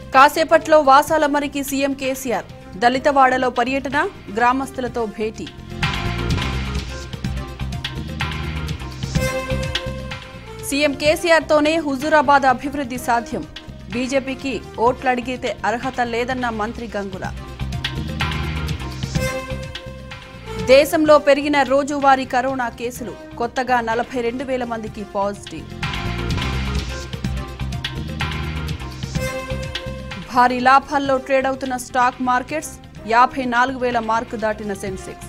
కాసేపట్లో వాసాలమరికి సీఎం కేసీఆర్ దళితవాడలో పర్యటన గ్రామస్తులతో భేటీ సీఎం కేసీఆర్తోనే హుజూరాబాద్ అభివృద్ధి సాధ్యం బీజేపీకి ఓట్లు అడిగితే అర్హత లేదన్న మంత్రి గంగుల దేశంలో పెరిగిన రోజువారీ కరోనా కేసులు కొత్తగా నలభై రెండు వేల మందికి పాజిటివ్ భారీ లాభాల్లో ట్రేడ్ అవుతున్న స్టాక్ మార్కెట్స్ యాభై నాలుగు వేల మార్కు దాటిన సెన్సెక్స్